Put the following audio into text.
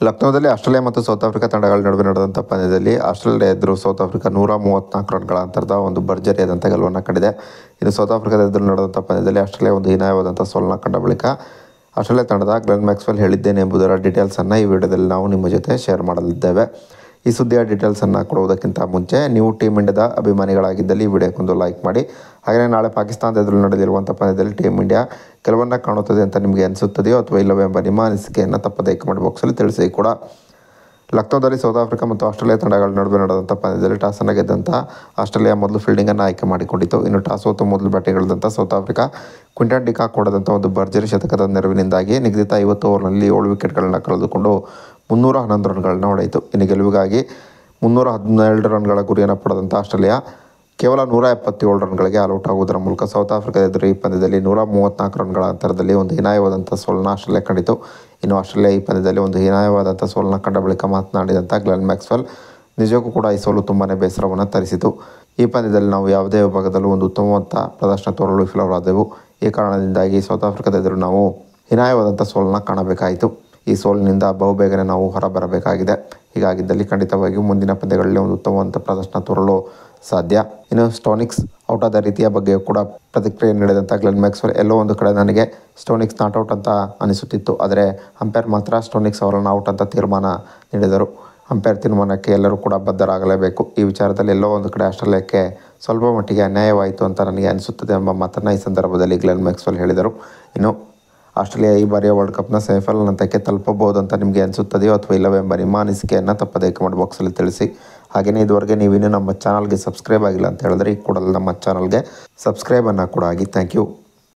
ಲಕ್ನೋದಲ್ಲಿ Australia ಮತ್ತು South Africa ತಂಡಗಳ ನಡುವೆ ನಡೆದಂಥ ಪಂದ್ಯದಲ್ಲಿ ಆಸ್ಟ್ರೇಲಿಯಾ ಎದುರು ಸೌತ್ ಆಫ್ರಿಕಾ ನೂರ ಮೂವತ್ತ್ನಾಲ್ಕು ರನ್ಗಳ ಅಂತರದ ಒಂದು ಭರ್ಜರಿಯಾದಂಥ ಗೆಲುವನ್ನು ಕಂಡಿದೆ ಇನ್ನು ಸೌತ್ ಆಫ್ರಿಕಾದ ಎದುರು ನಡೆದಂಥ ಪಂದ್ಯದಲ್ಲಿ ಆಸ್ಟ್ರೇಲಿಯಾ ಒಂದು ಹೀನಾಯವಾದಂಥ ಸೋಲನ್ನ ಕಂಡ ಬಳಿಕ ಆಸ್ಟ್ರೇಲಿಯಾ ತಂಡದ ಗ್ಲೆನ್ ಮ್ಯಾಕ್ಸ್ವೆಲ್ ಹೇಳಿದ್ದೇನೆ ಎಂಬುದರ ಡೀಟೇಲ್ಸನ್ನು ಈ ವಿಡಿಯೋದಲ್ಲಿ ನಾವು ನಿಮ್ಮ ಜೊತೆ ಶೇರ್ ಮಾಡಲಿದ್ದೇವೆ ಈ ಸುದ್ದಿಯ ಡೀಟೇಲ್ಸನ್ನು ಕೊಡುವುದಕ್ಕಿಂತ ಮುಂಚೆ ನೀವು ಟೀಮ್ ಇಂಡಿಯಾದ ಅಭಿಮಾನಿಗಳಾಗಿದ್ದಲ್ಲಿ ಈ ವಿಡಿಯೋಕ್ಕೊಂದು ಲೈಕ್ ಮಾಡಿ ಹಾಗೆಯೇ ನಾಳೆ ಪಾಕಿಸ್ತಾನದ ಎದುರು ನಡೆದಿರುವಂಥ ಪಂದ್ಯದಲ್ಲಿ ಟೀಮ್ ಇಂಡಿಯಾ ಕೆಲವನ್ನ ಕಾಣುತ್ತದೆ ಅಂತ ನಿಮಗೆ ಅನಿಸುತ್ತದೆಯೋ ಅಥವಾ ಇಲ್ಲವೋ ಎಂಬ ನಿಮ್ಮ ಅನಿಸಿಕೆಯನ್ನು ತಪ್ಪದೇ ಕಮೆಂಟ್ ಬಾಕ್ಸಲ್ಲಿ ತಿಳಿಸಿ ಕೂಡ ಲಕ್ನೋದಲ್ಲಿ ಸೌತ್ ಆಫ್ರಿಕಾ ಮತ್ತು ಆಸ್ಟ್ರೇಲಿಯಾ ತಂಡಗಳ ನಡುವೆ ನಡೆದಂಥ ಪಂದ್ಯದಲ್ಲಿ ಟಾಸನ್ನು ಗೆದ್ದಂಥ ಆಸ್ಟ್ರೇಲಿಯಾ ಮೊದಲು ಫೀಲ್ಡಿಂಗನ್ನು ಆಯ್ಕೆ ಮಾಡಿಕೊಂಡಿತು ಇನ್ನು ಟಾಸ್ ಸೋತು ಮೊದಲು ಬ್ಯಾಟಿಂಗ್ ಇಳಿದಂಥ ಸೌತ್ ಆಫ್ರಿಕಾ ಕ್ವಿಂಟನ್ ಡಿಕಾಕ್ ಹೊಡೆದಂಥ ಒಂದು ಭರ್ಜರಿ ಶತಕದ ನೆರವಿನಿಂದಾಗಿ ನಿಗದಿತ ಐವತ್ತು ಓವರ್ನಲ್ಲಿ ಏಳು ವಿಕೆಟ್ಗಳನ್ನು ಕಳೆದುಕೊಂಡು ಮುನ್ನೂರ ಹನ್ನೊಂದು ರನ್ಗಳನ್ನು ಹೊಡೆಯಿತು ಇನ್ನು ಗೆಲುವಿಗಾಗಿ ಮುನ್ನೂರ ಹದಿನೇಳು ರನ್ಗಳ ಗುರಿಯನ್ನು ಪಡೆದಂಥ ಆಸ್ಟ್ರೇಲಿಯಾ ಕೇವಲ ನೂರ ಎಪ್ಪತ್ತೇಳು ರನ್ಗಳಿಗೆ ಆಲ್ಔಟ್ ಆಗುವುದರ ಮೂಲಕ ಸೌತ್ ಆಫ್ರಿಕಾದ ಎದುರು ಈ ಪಂದ್ಯದಲ್ಲಿ ನೂರ ಮೂವತ್ತ್ನಾಲ್ಕು ರನ್ಗಳ ಅಂತರದಲ್ಲಿ ಒಂದು ಹೀನಾಯವಾದಂಥ ಸೋಲನ್ನ ಆಸ್ಟ್ರೇಲಿಯಾ ಕಂಡಿತು ಇನ್ನು ಆಸ್ಟ್ರೇಲಿಯಾ ಈ ಪಂದ್ಯದಲ್ಲಿ ಒಂದು ಹೀನಾಯವಾದಂಥ ಸೋಲನ್ನ ಕಂಡ ಬಳಿಕ ಮಾತನಾಡಿದಂಥ ಗ್ಲೆನ್ ಮ್ಯಾಕ್ಸ್ವೆಲ್ ನಿಜಕ್ಕೂ ಕೂಡ ಈ ಸೋಲು ತುಂಬಾ ಬೇಸರವನ್ನು ತರಿಸಿತು ಈ ಪಂದ್ಯದಲ್ಲಿ ನಾವು ಯಾವುದೇ ವಿಭಾಗದಲ್ಲೂ ಒಂದು ಉತ್ತಮವಾದ ಪ್ರದರ್ಶನ ತೋರಲು ವಿಫಲರಾದೆವು ಈ ಕಾರಣದಿಂದಾಗಿ ಸೌತ್ ಆಫ್ರಿಕಾದ ಎದುರು ನಾವು ಹೀನಾಯವಾದಂಥ ಸೋಲನ್ನ ಕಾಣಬೇಕಾಯಿತು ಈ ಸೋಲಿನಿಂದ ಬಹುಬೇಗನೆ ನಾವು ಹೊರಬರಬೇಕಾಗಿದೆ ಹೀಗಾಗಿದ್ದಲ್ಲಿ ಖಂಡಿತವಾಗಿಯೂ ಮುಂದಿನ ಪಂದ್ಯಗಳಲ್ಲಿ ಒಂದು ಉತ್ತಮವಾದ ಪ್ರದರ್ಶನ ತೋರಲು ಸಾಧ್ಯ ಇನ್ನು ಸ್ಟೋನಿಕ್ಸ್ ಔಟ್ ಆದ ರೀತಿಯ ಬಗ್ಗೆ ಕೂಡ ಪ್ರತಿಕ್ರಿಯೆ ನೀಡಿದಂಥ ಗ್ಲೆನ್ ಮ್ಯಾಕ್ಸ್ವೆಲ್ ಎಲ್ಲೋ ಒಂದು ಕಡೆ ನನಗೆ ಸ್ಟೋನಿಕ್ಸ್ ನಾಟ್ ಔಟ್ ಅಂತ ಅನಿಸುತ್ತಿತ್ತು ಆದರೆ ಅಂಪೈರ್ ಮಾತ್ರ ಸ್ಟೋನಿಕ್ಸ್ ಅವರನ್ನು ಔಟ್ ಅಂತ ತೀರ್ಮಾನ ನೀಡಿದರು ಅಂಪೈರ್ ತೀರ್ಮಾನಕ್ಕೆ ಎಲ್ಲರೂ ಕೂಡ ಬದ್ಧರಾಗಲೇಬೇಕು ಈ ವಿಚಾರದಲ್ಲಿ ಎಲ್ಲೋ ಒಂದು ಕಡೆ ಆಸ್ಟ್ರೇಲಿಯಾಕ್ಕೆ ಸ್ವಲ್ಪ ಮಟ್ಟಿಗೆ ಅನ್ಯಾಯವಾಯಿತು ಅಂತ ನನಗೆ ಅನಿಸುತ್ತದೆ ಎಂಬ ಮಾತನ್ನು ಈ ಸಂದರ್ಭದಲ್ಲಿ ಗ್ಲೆನ್ ಮ್ಯಾಕ್ಸ್ವೆಲ್ ಹೇಳಿದರು ಇನ್ನು ಆಸ್ಟ್ರೇಲಿಯಾ ಈ ಬಾರಿಯ ವರ್ಲ್ಡ್ ಕಪ್ನ ಸೆಮಿಫೈನಲ್ ಹಂತಕ್ಕೆ ತಲುಪಬಹುದು ಅಂತ ನಿಮಗೆ ಅನಿಸುತ್ತದೆಯೋ ಅಥವಾ ಇಲ್ಲವೆಂಬ ನಿಮ್ಮ ಅನಿಸಿಕೆಯನ್ನು ತಪ್ಪದೇ ಕಮೆಂಟ್ ಬಾಕ್ಸಲ್ಲಿ ತಿಳಿಸಿ ಹಾಗೆಯೇ ಇದುವರೆಗೆ ನೀವಿನ್ನೂ ನಮ್ಮ ಚಾನಲ್ಗೆ ಸಬ್ಸ್ಕ್ರೈಬ್ ಆಗಿಲ್ಲ ಅಂತ ಹೇಳಿದ್ರೆ ಈ ಕೂಡಲೇ ನಮ್ಮ ಚಾನಲ್ಗೆ ಸಬ್ಸ್ಕ್ರೈಬನ್ನು ಕೂಡ ಆಗಿ ಥ್ಯಾಂಕ್ ಯು